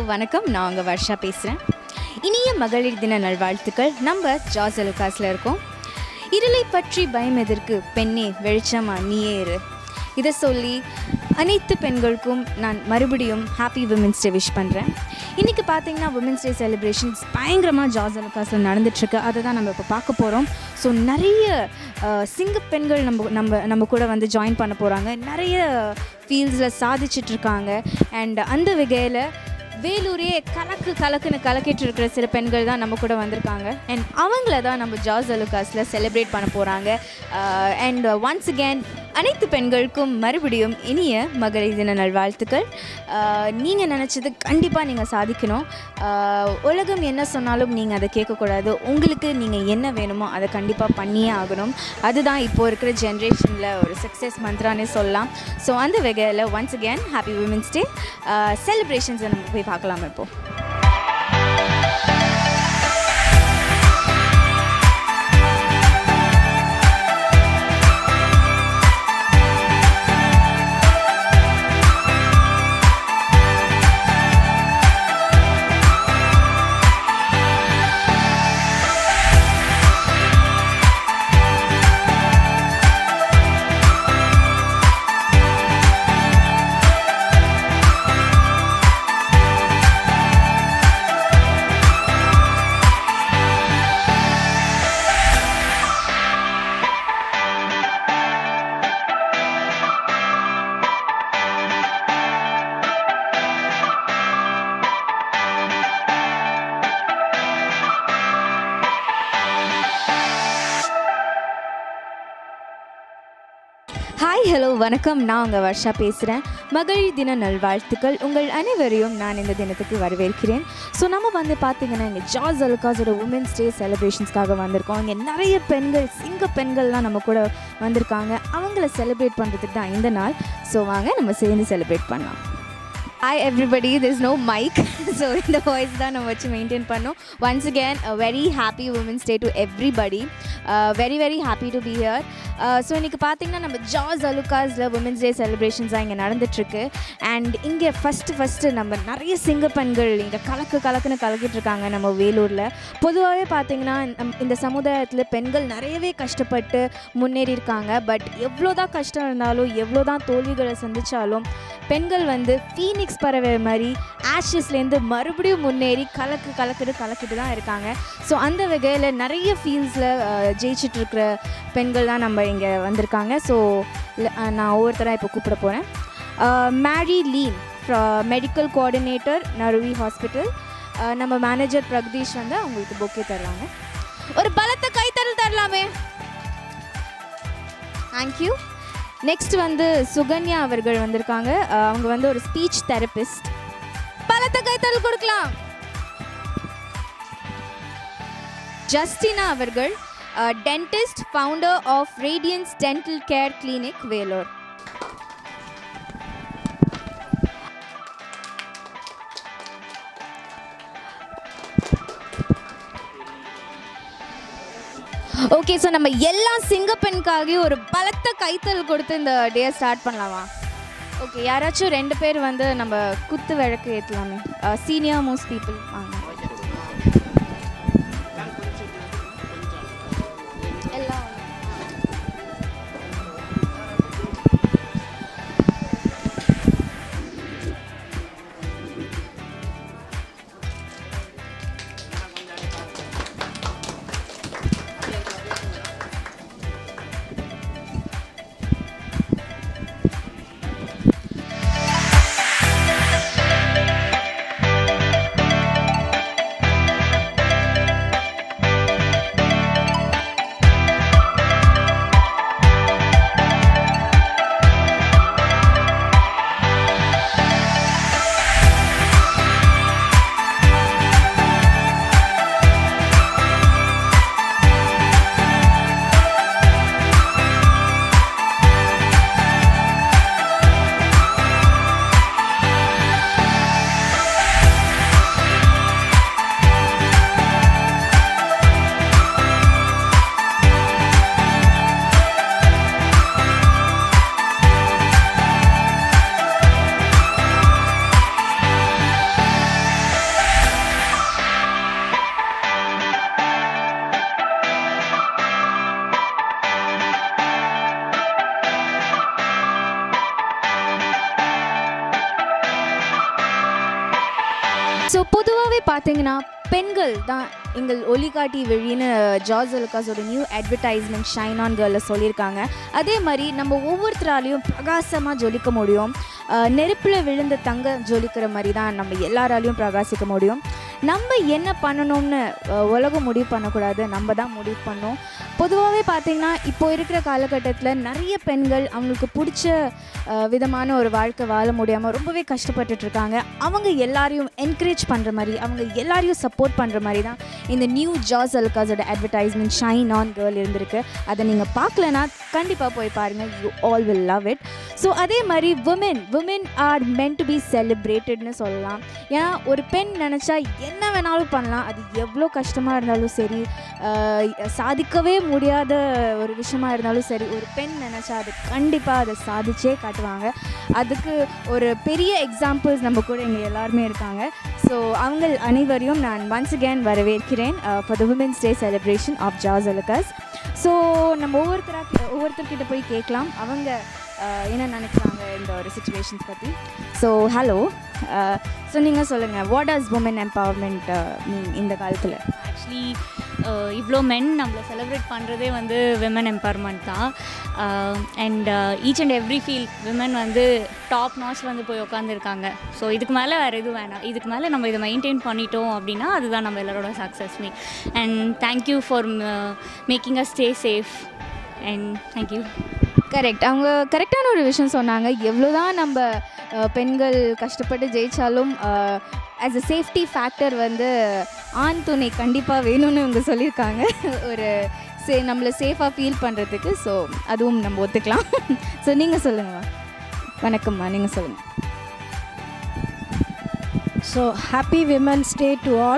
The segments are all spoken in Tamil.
வணக்கம் நான் உங்கள் வர்ஷா பேசுகிறேன் இனிய மகளிர் தின நல்வாழ்த்துக்கள் நம்ம ஜாஸ் அலுகாஸில் இருக்கோம் இருளை பற்றி பயம் எதற்கு பெண்ணே வெளிச்சமா நீயே இரு இதை சொல்லி அனைத்து பெண்களுக்கும் நான் மறுபடியும் ஹாப்பி விமென்ஸ் டே விஷ் பண்ணுறேன் இன்றைக்கி பார்த்தீங்கன்னா விமென்ஸ் டே செலிப்ரேஷன்ஸ் பயங்கரமாக ஜாஸ் அலுகாஸில் நடந்துட்டுருக்கு அதை தான் நம்ம இப்போ பார்க்க போகிறோம் ஸோ நிறைய அஹ், சிங்க பெண்கள் நம்ம நம்ம நம்ம கூட வந்து ஜாயின் பண்ண போகிறாங்க நிறைய ஃபீல்ட்ஸில் சாதிச்சிட்ருக்காங்க அண்ட் அந்த வகையில் வேலூரே கலக்கு கலக்குன்னு கலக்கிட்டு இருக்கிற சில பெண்கள் தான் நம்ம கூட வந்திருக்காங்க அண்ட் அவங்கள தான் நம்ம ஜாஸ் அலுகாஸில் செலிப்ரேட் பண்ண போகிறாங்க அண்ட் ஒன்ஸ் அகேன் அனைத்து பெண்களுக்கும் மறுபடியும் இனிய மகளிர் தின நல்வாழ்த்துக்கள் நீங்கள் நினச்சது கண்டிப்பாக நீங்கள் சாதிக்கணும் ஆஹ் உலகம் என்ன சொன்னாலும் நீங்கள் அதை கேட்கக்கூடாது உங்களுக்கு நீங்கள் என்ன வேணுமோ அதை கண்டிப்பாக பண்ணியே ஆகணும் அதுதான் இப்போ இருக்கிற ஜென்ரேஷனில் ஒரு சக்ஸஸ் மந்த்ரானே சொல்லலாம் ஸோ அந்த வகையில் once again happy women's day செலிப்ரேஷன்ஸை நம்ம போய் பார்க்கலாம் இப்போது ஹாய் ஹலோ வணக்கம் நான் உங்கள் வர்ஷா பேசுகிறேன் மகளிர் தின நல்வாழ்த்துக்கள் உங்கள் அனைவரையும் நான் இந்த தினத்துக்கு வரவேற்கிறேன் ஸோ நம்ம வந்து பார்த்தீங்கன்னா இங்கே ஜார்ஜ் அலுகாஸோட உமன்ஸ் டே செலிப்ரேஷன்ஸ்க்காக வந்திருக்கோம் இங்கே நிறைய பெண்கள் சிங்க பெண்கள்லாம் நம்ம கூட வந்திருக்காங்க அவங்கள செலிப்ரேட் பண்ணுறதுக்கு தான் இந்த நாள் ஸோ வாங்க நம்ம சேர்ந்து செலிப்ரேட் பண்ணலாம் hi everybody this no mic so இந்த வாய்ஸ் தான் நம்ம வச்சு மெயின்டைன் பண்ணோம் once again very happy women's day to everybody very very happy to be here so இன்றைக்கி பார்த்தீங்கன்னா நம்ம ஜார்ஜ் அலுகாஸில் உமன்ஸ் டே செலிப்ரேஷன்ஸாக இங்கே நடந்துட்டுருக்கு அண்ட் இங்கே ஃபஸ்ட்டு ஃபஸ்ட்டு நம்ம நிறைய சிங்க பெண்கள் இங்கே கலக்கு கலக்குன்னு கலக்கிட்டு இருக்காங்க நம்ம வேலூரில் பொதுவாகவே பார்த்தீங்கன்னா நம்- இந்த சமுதாயத்தில் பெண்கள் நிறையவே கஷ்டப்பட்டு முன்னேறி இருக்காங்க பட் எவ்வளோ தான் கஷ்டம் இருந்தாலும் எவ்வளோ தான் தோல்விகளை சந்திச்சாலும் பெண்கள் வந்து ஃபீனிக்ஸ் பறவை மாதிரி ஆஷஸ்லேருந்து மறுபடியும் முன்னேறி கலக்கு கலக்குது கலக்கிட்டு தான் இருக்காங்க ஸோ அந்த வகையில் நிறைய ஃபீல்ட்ஸில் ஜெயிச்சிட்டு இருக்கிற பெண்கள் தான் நம்ம இங்கே வந்திருக்காங்க ஸோ நான் ஒவ்வொருத்தராக இப்போ கூப்பிட போகிறேன் Mary Lean medical coordinator Naruvi hospital நம்ம மேனேஜர் பிரகதீஷ் வந்து அவங்களுக்கு பொக்கே தருவாங்க ஒரு பலத்த கைத்தறல் தரலாமே தேங்க்யூ நெக்ஸ்ட் வந்து சுகன்யா அவர்கள் வந்திருக்காங்க அஹ் அவங்க வந்து ஒரு ஸ்பீச் தெரபிஸ்ட் பலத்த கைத்தறல் கொடுக்கலாம் ஜஸ்டினா அவர்கள் dentist founder of Radiance dental care clinic Vellore okay so நம்ம எல்லா சிங்கப்பெண்காக ஒரு பலத்த கைத்தல் கொடுத்து இந்த டே ஸ்டார்ட் பண்ணலாமா ஓகே யாராச்சும் ரெண்டு பேர் வந்து நம்ம குத்து விளக்கு ஏற்றலாமே சீனியர் மோஸ்ட் பீப்புள் வாங்க எல்லாம் ஸோ பொதுவாகவே பார்த்தீங்கன்னா பெண்கள் தான் எங்கள் ஒளிகாட்டி வெளின்னு ஜார்ஜ் அலுகாஸோட நியூ அட்வர்டைஸ்மெண்ட் ஷைன் ஆன் கேர்ளில் சொல்லியிருக்காங்க அதே மாதிரி நம்ம ஒவ்வொருத்தராலையும் பிரகாசமாக ஜொலிக்க முடியும் நெருப்பில் விழுந்த தங்க ஜொலிக்கிற மாதிரி தான் நம்ம எல்லாராலையும் பிரகாசிக்க முடியும் நம்ம என்ன பண்ணணும்னு அஹ், உலகம் முடிவு பண்ணக்கூடாது நம்ம தான் முடிவு பண்ணோம் பொதுவாகவே பார்த்தீங்கன்னா இப்போ இருக்கிற காலகட்டத்தில் நிறைய பெண்கள் அவங்களுக்கு பிடிச்ச அஹ், விதமான ஒரு வாழ்க்கை வாழ முடியாமல் ரொம்பவே கஷ்டப்பட்டுட்டு இருக்காங்க அவங்க எல்லாரையும் என்கரேஜ் பண்ணுற மாதிரி அவங்க எல்லாரையும் சப்போர்ட் பண்ணுற மாதிரி தான் இந்த நியூ ஜாஸ் அல்காஸோட அட்வர்டைஸ்மெண்ட் ஷைன் ஆன் கேர்ள் இருந்திருக்கு அதை நீங்கள் பார்க்கலனா கண்டிப்பாக போய் பாருங்கள் you all will love it so அதே மாதிரி women women are meant to be செலிப்ரேட்டட்னு சொல்லலாம் ஏன்னா ஒரு பெண் நினச்சா என்ன வேணாலும் பண்ணலாம் அது எவ்வளோ கஷ்டமாக இருந்தாலும் சரி ஆஹ் சாதிக்கவே முடியாத ஒரு விஷயமா இருந்தாலும் சரி ஒரு பெண் நினச்சா அது கண்டிப்பாக அதை சாதிச்சே காட்டுவாங்க அதுக்கு ஒரு பெரிய எக்ஸாம்பிள்ஸ் நம்ம கூட இங்கே எல்லாருமே இருக்காங்க ஸோ அவங்க அனைவரையும் நான் ஒன்ஸ் again வரவேற்கிறேன் for the women's day celebration of Jos Alukkas so நம்ம ஒவ்வொருத்தராக ஒவ்வொருத்தர்கிட்ட போய் கேட்கலாம் அவங்க ஆஹ் என்ன நினைக்கிறாங்க இந்த ஒரு சுச்சுவேஷன்ஸ் பற்றி ஸோ ஹலோ ஸோ நீங்கள் சொல்லுங்கள் வாட் ஆஸ் உமன் எம்பவர்மெண்ட் இந்த காலத்தில் ஆக்சுவலி இவ்வளோ மென் நம்மளை செலிப்ரேட் பண்ணுறதே வந்து விமன் எம்பவர்மெண்ட் தான் and each and every feel women வந்து டாப் நாச் வந்து போய் உட்காந்துருக்காங்க ஸோ இதுக்கு மேலே வேறு எதுவும் வேணாம் இதுக்கு மேலே நம்ம இதை மெயின்டைன் பண்ணிட்டோம் அப்படின்னா அதுதான் நம்ம எல்லாரோட success me and thank you for making a stay safe and thank you correct அவங்க கரெக்டான ஒரு விஷயம் சொன்னாங்க எவ்வளோதான் நம்ம அஹ், பெண்கள் கஷ்டப்பட்டு ஜெயித்தாலும் ஆஸ் அ சேஃப்டி ஃபேக்டர் வந்து ஆண் துணை கண்டிப்பாக வேணும்னு இவங்க சொல்லியிருக்காங்க ஒரு சே நம்மளை சேஃபாக ஃபீல் பண்ணுறதுக்கு ஸோ அதுவும் நம்ம ஒத்துக்கலாம் ஸோ நீங்கள் சொல்லுங்கம்மா வணக்கம்மா நீங்கள் சொல்லுங்கள் So happy Women's Day to all.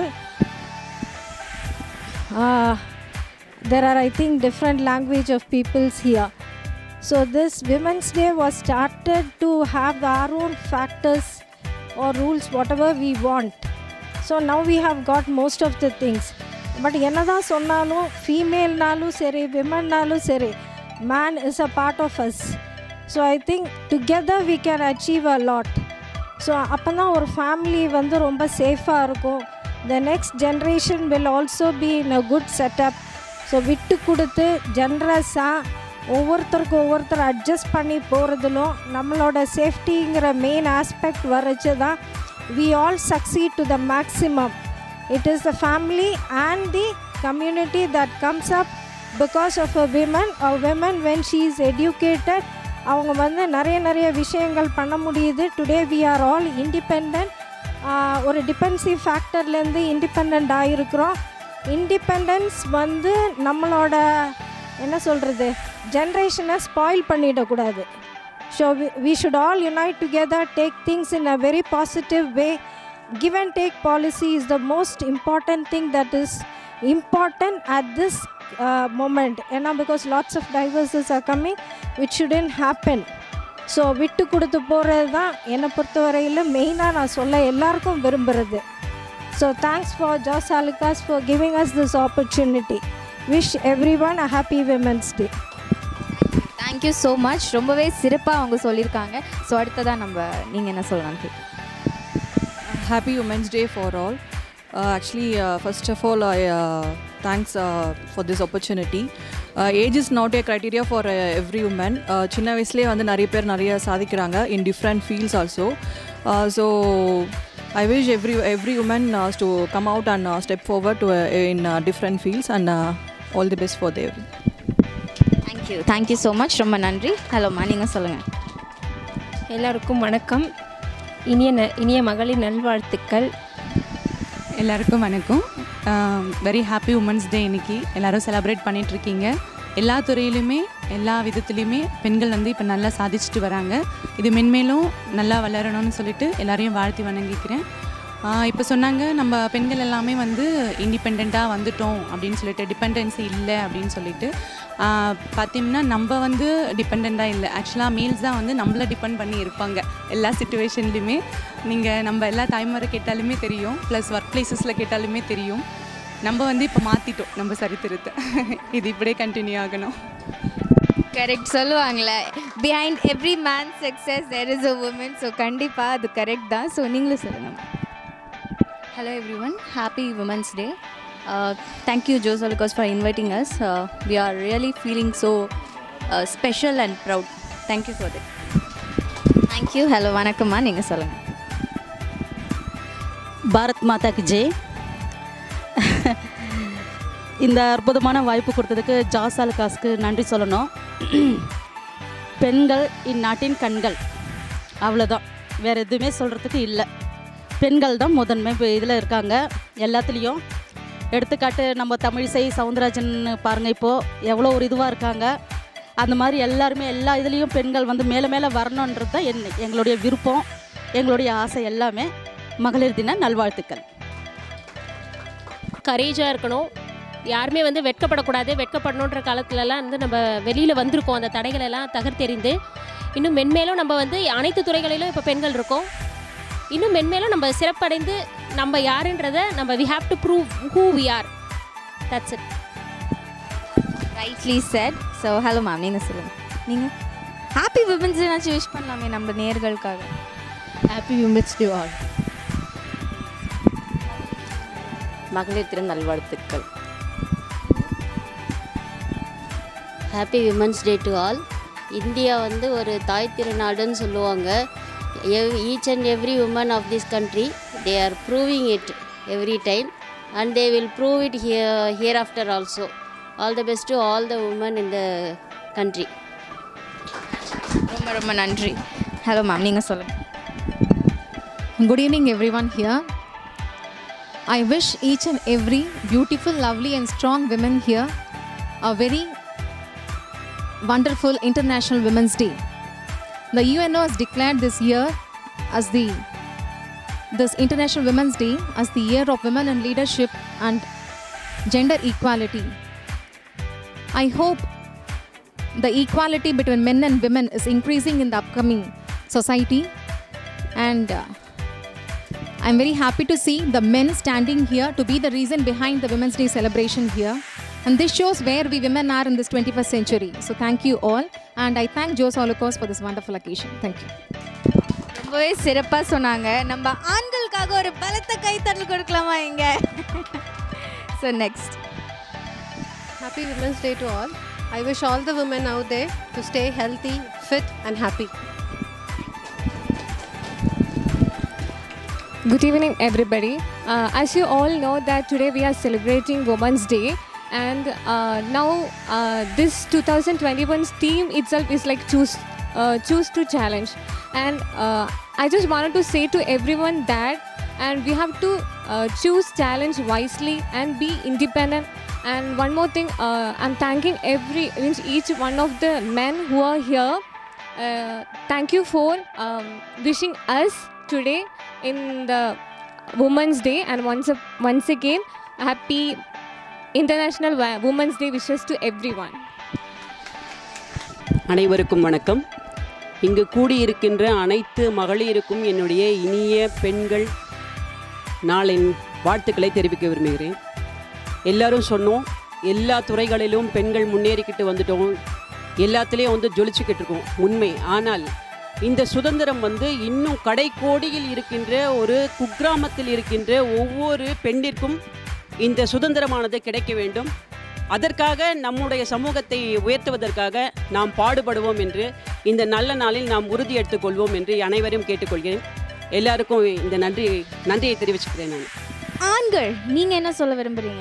Uh, there are, I think, different language of peoples here. So this Women's Day was started to have our own factors or rules, whatever we want. So now we have got most of the things. But என்னதான் சொன்னாலும் ஃபீமேல்னாலும் சரி விமன்னாலும் சரி man is a part of us so I think together we can achieve a lot so அப்போ தான் ஒரு ஃபேமிலி வந்து ரொம்ப சேஃபாக இருக்கும் the next generation will also be in a good setup so விட்டு கொடுத்து ஜென்ரஸாக ஒவ்வொருத்தருக்கும் ஒவ்வொருத்தர் அட்ஜஸ்ட் பண்ணி போகிறதுலும் நம்மளோட சேஃப்டிங்கிற மெயின் ஆஸ்பெக்ட் வரைச்சு தான் we all succeed to the maximum it is the family and the community that comes up because of a women a women when she is educated அவங்க வந்து நிறைய நிறைய விஷயங்கள் பண்ண முடியுது today we are all independent ஒரு டிபென்சிவ் ஃபேக்டர்லேருந்து இண்டிபெண்ட் ஆகிருக்கிறோம் இண்டிபெண்டன்ஸ் வந்து நம்மளோட என்ன சொல்கிறது ஜென்ரேஷனை ஸ்பாயில் பண்ணிடக்கூடாது so we should all unite together take things in a very positive way give and take policy is the most important thing that is important at this uh, moment ஏன்னா because lots of divorces are coming which shouldn't happen so விட்டு கொடுத்து போகிறது தான் என்னை பொறுத்தவரையில் மெயினாக நான் சொல்ல எல்லாருக்கும் விரும்புகிறது so thanks for Jos Alukkas for giving us this opportunity wish every one a happy women's day thank you so much ரொம்பவே சிறப்பாக அவங்க சொல்லியிருக்காங்க ஸோ அடுத்ததாக நம்ம நீங்கள் என்ன சொல்லலாம் கேட்குறேன் happy women's day for all uh, actually uh, first of all i uh, thanks uh, for this opportunity uh, age is not a criteria for uh, every woman uh, சின்ன வயசுலேயே வந்து நிறைய பேர் நிறைய சாதிக்கிறாங்க in different fields also uh, so i wish every every woman uh, to come out and uh, step forward to, uh, in uh, different fields and uh, all the best for their thank you thank you so much ரொம்ப நன்றி ஹலோம்மா நீங்கள் சொல்லுங்கள் எல்லாருக்கும் வணக்கம் இனிய ந இனிய மகளிர் நல்வாழ்த்துக்கள் எல்லாருக்கும் வணக்கம் வெரி ஹாப்பி உமன்ஸ் டே இன்னைக்கு எல்லாரும் செலிப்ரேட் பண்ணிகிட்ருக்கீங்க எல்லா துறையிலுமே எல்லா விதத்துலேயுமே பெண்கள் வந்து இப்போ நல்லா சாதிச்சுட்டு வராங்க இது மென்மேலும் நல்லா வளரணும்னு சொல்லிட்டு எல்லாரையும் வாழ்த்தி வணங்கிக்கிறேன் இப்போ சொன்னாங்க நம்ம பெண்கள் எல்லாமே வந்து இண்டிபெண்ட்டாக வந்துட்டோம் அப்படின்னு சொல்லிட்டு டிபெண்டன்சி இல்லை அப்படின்னு சொல்லிட்டு ஆஹ் பார்த்தீங்கன்னா நம்ம வந்து டிபெண்ட்டாக இல்லை ஆக்சுவலாக மேல்ஸ் தான் வந்து நம்மளை டிபெண்ட் பண்ணி இருப்பாங்க எல்லா சுச்சுவேஷன்லையுமே நீங்கள் நம்ம எல்லா தாய்மாரை கேட்டாலுமே தெரியும் ப்ளஸ் ஒர்க் பிளேசஸில் கேட்டாலுமே தெரியும் நம்ம வந்து இப்போ மாற்றிட்டோம் நம்ம சரித்திரத்தை இது இப்படியே கண்டினியூ ஆகணும் கரெக்ட் சொல்லுவாங்களே behind every man success there is a woman so கண்டிப்பாக அது கரெக்ட் தான் ஸோ நீங்களும் சொல்லுங்கள் Hello everyone, happy Women's Day. Uh, thank you, Jose Lucas, for inviting us. Uh, we are really feeling so uh, special and proud. Thank you for that. Thank you hello வணக்கம்மா நீங்கள் சொல்லுங்கள் பாரத் மாதாக்கு ஜெய் இந்த அற்புதமான வாய்ப்பு கொடுத்ததுக்கு ஜாஸ் அலுகாஸ்க்கு நன்றி சொல்லணும் பெண்கள் இந்நாட்டின் கண்கள் அவ்வளோதான் வேறு எதுவுமே சொல்கிறதுக்கு இல்லை பெண்கள் தான் முதன்மை இப்போ இதில் இருக்காங்க எல்லாத்துலேயும் எடுத்துக்காட்டு நம்ம தமிழிசை சவுந்தரராஜன் பாருங்கள் இப்போது எவ்வளோ ஒரு இதுவாக இருக்காங்க அந்த மாதிரி எல்லாருமே எல்லா இதுலேயும் பெண்கள் வந்து மேலே மேலே வரணுன்றது தான் என் எங்களுடைய விருப்பம் எங்களுடைய ஆசை எல்லாமே மகளிர் தின நல்வாழ்த்துக்கள் கரேஜாக இருக்கணும் யாருமே வந்து வெட்கப்படக்கூடாது வெட்கப்படணுன்ற காலத்துலலாம் வந்து நம்ம வெளியில் வந்திருக்கோம் அந்த தடைகளெல்லாம் தகர்த்தெறிந்து இன்னும் மென்மேலும் நம்ம வந்து அனைத்து துறைகளிலும் இப்போ பெண்கள் இருக்கோம் இன்னும் மென்மேலும் நம்ம சிறப்படைந்து நம்ம யாருன்றதை நம்ம we have to prove who we are that's it rightly said so hello ma'am நீங்கள் சொல்லுங்கள் நீங்கள் ஹாப்பி விமன்ஸ் டேனாச்சும் விஷ் பண்ணலாமே நம்ம நேர்களுக்காக ஹாப்பி விமன்ஸ் டே ஆல் மகளிர் தின நல்வாழ்த்துக்கள் happy women's day to all India வந்து ஒரு தாய் திருநாடுன்னு சொல்லுவாங்க each and every woman of this country they are proving it every time and they will prove it here hereafter also all the best to all the woman in the country ரொம்ப ரொம்ப நன்றி ஹலோ மேம் நீங்கள் சொல்லுங்கள் Good evening, everyone here. I wish each and every beautiful, lovely, and strong women here a very wonderful International Women's Day. The UNO has declared this year as the this International Women's Day as the year of women in leadership and gender equality. I hope the equality between men and women is increasing in the upcoming society and uh, I'm very happy to see the men standing here to be the reason behind the Women's Day celebration here. And this shows where we women are in this 21st century. So thank you all. And I thank Jose Holocaust for this wonderful occasion. Thank you. ரொம்பவே சிறப்பாக சொன்னாங்க நம்ம ஆண்களுக்காக ஒரு பலத்த கைத்தட்டல் கொடுக்கலாமா இங்க so next Happy Women's Day to all. I wish all the women out there to stay healthy, fit, and happy. Good evening, everybody. Uh, as you all know that today we are celebrating Women's Day, and uh, now uh, this 2021's theme itself is like choose, uh, choose to challenge. And uh, I just wanted to say to everyone that, and we have to uh, choose challenge wisely and be independent. And one more thing, uh, I'm thanking every means each one of the men who are here. Uh, thank you for um, wishing us today in the Women's Day and once a- once again happy International Wa- Women's Day wishes to everyone. அனைவருக்கும் வணக்கம் இங்கு கூடியிருக்கின்ற அனைத்து மகளிருக்கும் என்னுடைய இனிய பெண்கள் நாளின் வாழ்த்துக்களை தெரிவிக்க விரும்புகிறேன் எல்லாரும் சொன்னோம் எல்லா துறைகளிலும் பெண்கள் முன்னேறிக்கிட்டு வந்துட்டோம் எல்லாத்துலேயும் வந்து ஜொலிச்சுக்கிட்டு இருக்கோம் உண்மை ஆனால் இந்த சுதந்திரம் வந்து இன்னும் கடைக்கோடியில் இருக்கின்ற ஒரு குக்கிராமத்தில் இருக்கின்ற ஒவ்வொரு பெண்ணிற்கும் இந்த சுதந்திரமானது கிடைக்க வேண்டும் அதற்காக நம்முடைய சமூகத்தை உயர்த்துவதற்காக நாம் பாடுபடுவோம் என்று இந்த நல்ல நாளில் நாம் உறுதி எடுத்துக்கொள்வோம் என்று அனைவரையும் கேட்டுக்கொள்கிறேன் எல்லாருக்கும் இந்த நன்றி நன்றியை தெரிவிச்சுக்கிறேன் நான் ஆண்கள் நீங்கள் என்ன சொல்ல விரும்புகிறீங்க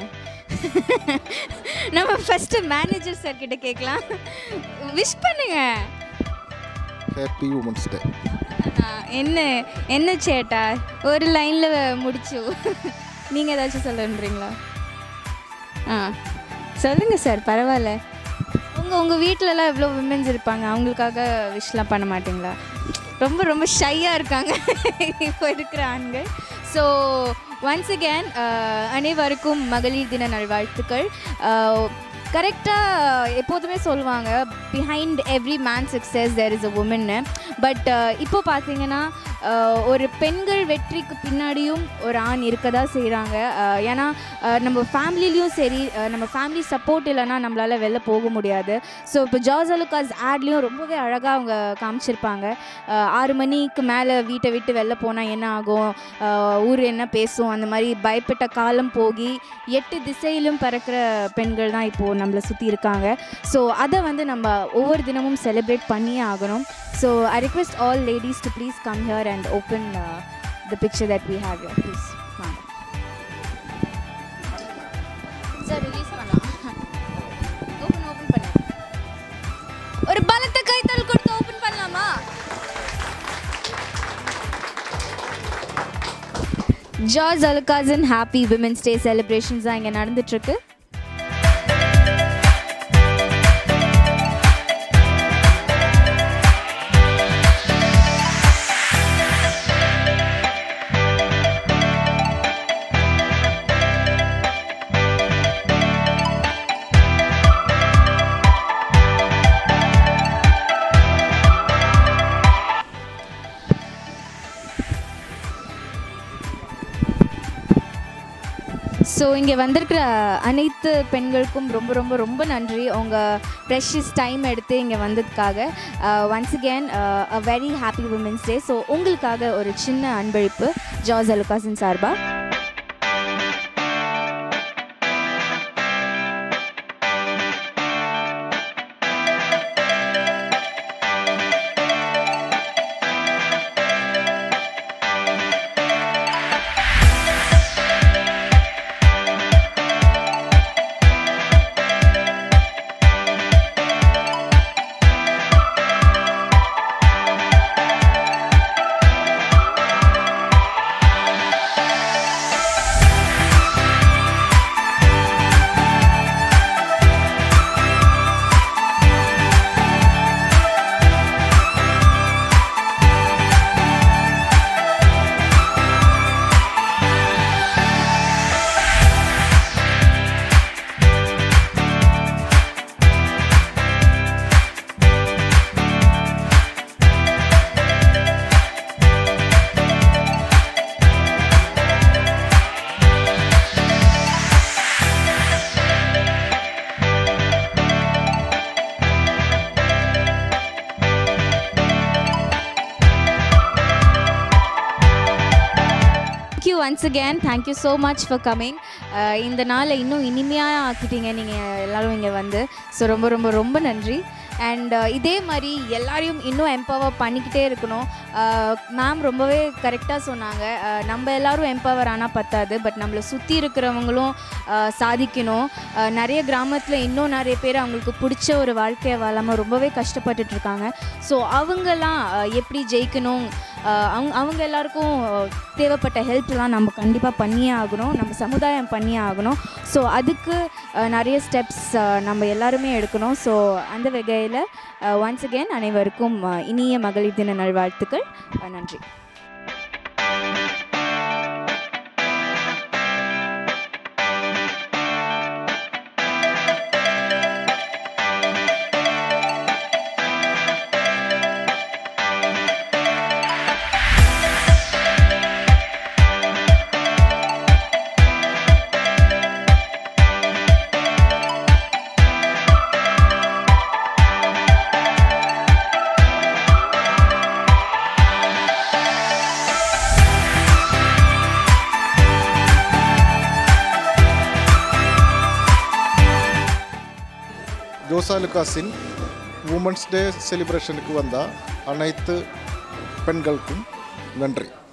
நம்ம ஃபஸ்ட்டு மேனேஜர் சார் கிட்ட கேட்கலாம் விஷ் பண்ணுங்க ஹாப்பி உமன்ஸ் டே ஆ, என்ன என்ன சேட்டா ஒரு லைனில் முடிச்சு நீங்கள் ஏதாச்சும் சொல்ல விரும்புறீங்களா ஆ சொல்லுங்கள் சார் பரவாயில்ல உங்கள் உங்கள் வீட்டிலலாம் எவ்வளோ விமென்ஸ் இருப்பாங்க அவங்களுக்காக விஷலாம் பண்ண மாட்டீங்களா ரொம்ப ரொம்ப ஷையாக இருக்காங்க இப்போ இருக்கிற ஆண்கள் ஸோ ஒன்ஸ் அகேன் அனைவருக்கும் மகளிர் தின நல்வாழ்த்துக்கள் கரெக்டாக எப்போதுமே சொல்லுவாங்க behind every man success there is a உமன்னு பட் இப்போ பார்த்தீங்கன்னா அஹ், ஒரு பெண்கள் வெற்றிக்கு பின்னாடியும் ஒரு ஆண் இருக்க தான் செய்கிறாங்க ஏன்னா அஹ், நம்ம ஃபேமிலிலையும் சரி அஹ், நம்ம ஃபேமிலி சப்போர்ட் இல்லைன்னா நம்மளால் வெளில போக முடியாது ஸோ இப்போ ஜார்ஜ் அலுகாஸ் ஆட்லேயும் ரொம்பவே அழகாக அவங்க காமிச்சிருப்பாங்க அஹ், ஆறு மணிக்கு மேலே வீட்டை விட்டு வெளில போனால் என்ன ஆகும் அஹ், ஊர் என்ன பேசும் அந்த மாதிரி பயப்பட்ட காலம் போகி எட்டு திசையிலும் பறக்கிற பெண்கள் தான் இப்போது நம்மளை சுற்றி இருக்காங்க ஸோ அதை வந்து நம்ம ஒவ்வொரு தினமும் செலிப்ரேட் பண்ணியே ஆகணும் so I request all ladies to please come here and open the picture that we have your please வாங்க சார் ரிலீஸ் பண்ணலாம் ஓப்பன் ஓப்பன் பண்ணு ஒரு பலத்த கைத்தல் கொடுத்து ஓப்பன் பண்ணலாமா ஜார்ஜ் அலுகாசன் ஹாப்பி விமென்ஸ் டே செலிப்ரேஷன்ஸ் தான் இங்கே நடந்துட்டுருக்கு ஸோ இங்கே வந்திருக்கிற அனைத்து பெண்களுக்கும் ரொம்ப ரொம்ப ரொம்ப நன்றி உங்கள் ப்ரெஷஸ் டைம் எடுத்து இங்கே வந்ததுக்காக once again a very happy women's day so உங்களுக்காக ஒரு சின்ன அன்பளிப்பு ஜார்ஜ் அலுகாசன் சார்பாக thank you once again thank you so much for coming இந்த நாளை இன்னும் இனிமையாக ஆக்கிட்டீங்க நீங்கள் எல்லாரும் இங்கே வந்து ஸோ ரொம்ப ரொம்ப ரொம்ப நன்றி அண்ட் இதே மாதிரி எல்லாரையும் இன்னும் எம்பவர் பண்ணிக்கிட்டே இருக்கணும் மேம் ரொம்பவே கரெக்டாக சொன்னாங்க அஹ், நம்ம எல்லாரும் எம்பவர் ஆனால் பத்தாது பட் நம்மளை சுற்றி இருக்கிறவங்களும் அஹ், சாதிக்கணும் அஹ், நிறைய கிராமத்தில் இன்னும் நிறைய பேர் அவங்களுக்கு பிடிச்ச ஒரு வாழ்க்கையை வாழாமல் ரொம்பவே கஷ்டப்பட்டுட்டு இருக்காங்க ஸோ அவங்கெல்லாம் அஹ், எப்படி ஜெயிக்கணும் அஹ், அவங்க அவங்க எல்லாருக்கும் அஹ், தேவைப்பட்ட ஹெல்ப்லாம் நம்ம கண்டிப்பாக பண்ணியே ஆகணும் நம்ம சமுதாயம் பண்ணியே ஆகணும் ஸோ அதுக்கு அஹ், நிறைய ஸ்டெப்ஸ் நம்ம எல்லாருமே எடுக்கணும் ஸோ அந்த வகையில் ஒன்ஸ் அகேன் அனைவருக்கும் அஹ், இனிய மகளிர் தின நல்வாழ்த்துக்கள் அஹ், நன்றி ஜோசாலுகாஸின் உமன்ஸ் டே செலிப்ரேஷனுக்கு வந்த அனைத்து பெண்களுக்கும் நன்றி